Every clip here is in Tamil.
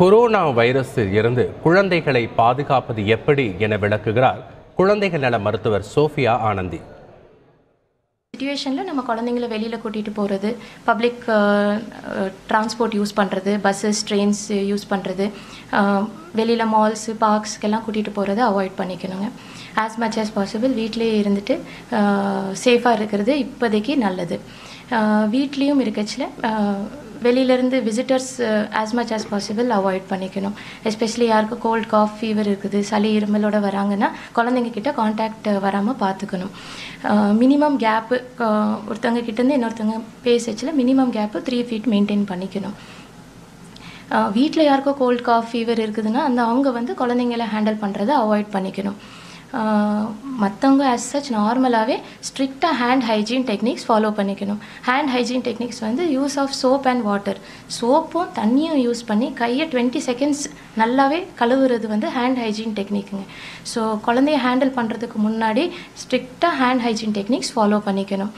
கொரோனா வைரஸில் இருந்து குழந்தைகளை பாதுகாப்பது எப்படி என விளக்குகிறார் குழந்தைகள் நல மருத்துவர் சோஃபியா ஆனந்தி சுச்சுவேஷனில் நம்ம குழந்தைங்கள வெளியில் கூட்டிகிட்டு போகிறது பப்ளிக் டிரான்ஸ்போர்ட் யூஸ் பண்ணுறது பஸ்ஸஸ் ட்ரெயின்ஸ் யூஸ் பண்ணுறது வெளியில் மால்ஸு பார்க்ஸ்க்கெல்லாம் கூட்டிகிட்டு போகிறத அவாய்ட் பண்ணிக்கணுங்க ஆஸ் மச் as பாசிபிள் வீட்டிலேயே இருந்துட்டு சேஃபாக இருக்கிறது இப்போதைக்கு நல்லது வீட்லேயும் இருக்கச்சில் வெளியிலேருந்து visitors as much as possible avoid பண்ணிக்கணும் எஸ்பெஷலி யாருக்கு கோல்ட் காஃப் ஃபீவர் இருக்குது சளி இருமலோட வராங்கன்னா குழந்தைங்க கிட்ட காண்டாக்ட் வராமல் பார்த்துக்கணும் மினிமம் கேப்பு ஒருத்தவங்க கிட்டேருந்து இன்னொருத்தவங்க பேசச்சில் minimum gap three feet maintain பண்ணிக்கணும் வீட்டில் யாருக்கோ கோல்ட் காஃப் ஃபீவர் இருக்குதுன்னா அந்த அவங்க வந்து குழந்தைங்கள ஹேண்டில் பண்ணுறதை அவாய்ட் பண்ணிக்கணும் மற்றவங்க as such நார்மலாகவே ஸ்ட்ரிக்டாக ஹேண்ட் ஹைஜீன் டெக்னிக்ஸ் ஃபாலோ பண்ணிக்கணும் ஹேண்ட் ஹைஜீன் டெக்னிக்ஸ் வந்து use of soap and water சோப்பும் தண்ணியும் யூஸ் பண்ணி கையை டுவெண்ட்டி செகண்ட்ஸ் நல்லாவே கழுவுறது வந்து ஹேண்ட் ஹைஜீன் டெக்னிக்குங்க ஸோ குழந்தைய ஹேண்டில் பண்ணுறதுக்கு முன்னாடி ஸ்ட்ரிக்டாக ஹேண்ட் ஹைஜீன் டெக்னிக்ஸ் ஃபாலோ பண்ணிக்கணும்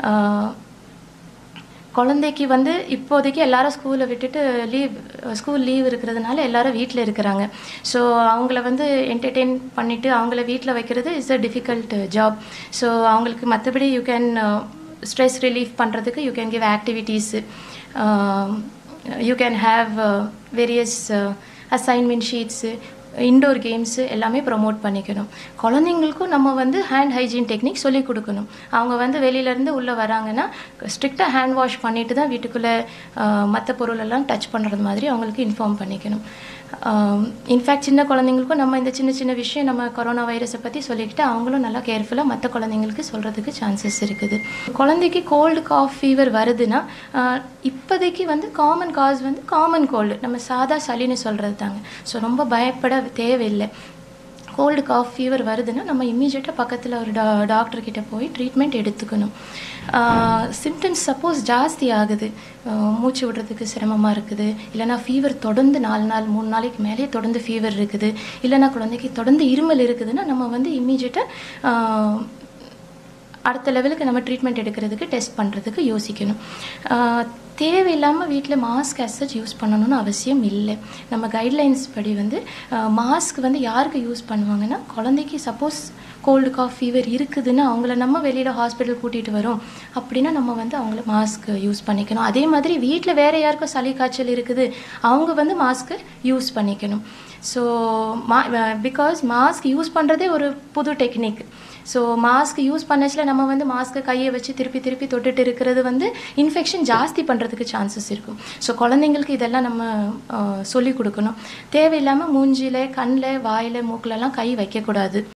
குழந்தைக்கு வந்து இப்போதைக்கு எல்லாரும் ஸ்கூலை விட்டுட்டு லீவ் ஸ்கூல் லீவ் இருக்கிறதுனால எல்லாரும் வீட்டில் இருக்கிறாங்க ஸோ அவங்கள வந்து என்டர்டெயின் பண்ணிவிட்டு அவங்கள வீட்டில் வைக்கிறது is a difficult job so அவங்களுக்கு மற்றபடி யூ கேன் ஸ்ட்ரெஸ் ரிலீஃப் பண்ணுறதுக்கு you can give activities you can have various assignment sheets indoor games எல்லாமே ப்ரொமோட் பண்ணிக்கணும் குழந்தைங்களுக்கும் நம்ம வந்து ஹேண்ட் ஹைஜீன் டெக்னிக் சொல்லிக் கொடுக்கணும் அவங்க வந்து வெளியிலேருந்து உள்ளே வராங்கன்னா ஸ்ட்ரிக்டாக ஹேண்ட் வாஷ் பண்ணிட்டு தான் வீட்டுக்குள்ளே மற்ற பொருளெல்லாம் டச் பண்ணுறது மாதிரி அவங்களுக்கு இன்ஃபார்ம் பண்ணிக்கணும் இன்ஃபேக்ட் சின்ன குழந்தைங்களுக்கும் நம்ம இந்த சின்ன சின்ன விஷயம் நம்ம கொரோனா வைரஸை பற்றி சொல்லிக்கிட்டு அவங்களும் நல்லா கேர்ஃபுல்லாக மற்ற குழந்தைங்களுக்கு சொல்கிறதுக்கு சான்சஸ் இருக்குது குழந்தைக்கு கோல்டு காஃப் ஃபீவர் வருதுன்னா இப்போதைக்கு வந்து காமன் காஸ் வந்து காமன் கோல்டு நம்ம சாதா சளின்னு சொல்கிறது தாங்க ஸோ ரொம்ப பயப்பட தேவையில்லை கோல்டு காஃப் ஃபீவர் வருதுன்னா நம்ம இம்மீடியட்டாக பக்கத்தில் ஒரு டா டாக்டர் கிட்ட போய் ட்ரீட்மெண்ட் எடுத்துக்கணும் சிம்டம்ஸ் சப்போஸ் ஜாஸ்தி ஆகுது மூச்சு விடுறதுக்கு சிரமமாக இருக்குது இல்லைனா ஃபீவர் தொடர்ந்து நாலு நாள் மூணு நாளைக்கு மேலேயே தொடர்ந்து ஃபீவர் இருக்குது இல்லைனா குழந்தைக்கு தொடர்ந்து இருமல் இருக்குதுன்னா நம்ம வந்து இம்மீடியட்டாக அடுத்த லெவலுக்கு நம்ம ட்ரீட்மெண்ட் எடுக்கிறதுக்கு டெஸ்ட் பண்ணுறதுக்கு யோசிக்கணும் தேவையில்லாமல் வீட்டில் மாஸ்க் அசச் யூஸ் பண்ணணும்னு அவசியம் இல்லை நம்ம கைட்லைன்ஸ் படி வந்து மாஸ்க் வந்து யாருக்கு யூஸ் பண்ணுவாங்கன்னா குழந்தைக்கு சப்போஸ் கோல்டு காஃப் ஃபீவர் இருக்குதுன்னு அவங்கள நம்ம வெளியில் ஹாஸ்பிட்டல் கூட்டிகிட்டு வரோம் அப்படின்னா நம்ம வந்து அவங்கள மாஸ்க் யூஸ் பண்ணிக்கணும் அதே மாதிரி வீட்டில் வேறு யாருக்கும் சளி காய்ச்சல் இருக்குது அவங்க வந்து மாஸ்க்கு யூஸ் பண்ணிக்கணும் ஸோ மா பிகாஸ் மாஸ்க் யூஸ் பண்ணுறதே ஒரு புது டெக்னிக் ஸோ மாஸ்க் யூஸ் பண்ணச்சில் நம்ம வந்து மாஸ்க்கை கையை வச்சு திருப்பி திருப்பி தொட்டுட்டு இருக்கிறது வந்து இன்ஃபெக்ஷன் ஜாஸ்தி பண்ணுறதுக்கு சான்சஸ் இருக்கும் ஸோ குழந்தைங்களுக்கு இதெல்லாம் நம்ம சொல்லிக் கொடுக்கணும் தேவையில்லாமல் மூஞ்சியில் கண்ணில் வாயில் மூக்கிலலாம் கை வைக்கக்கூடாது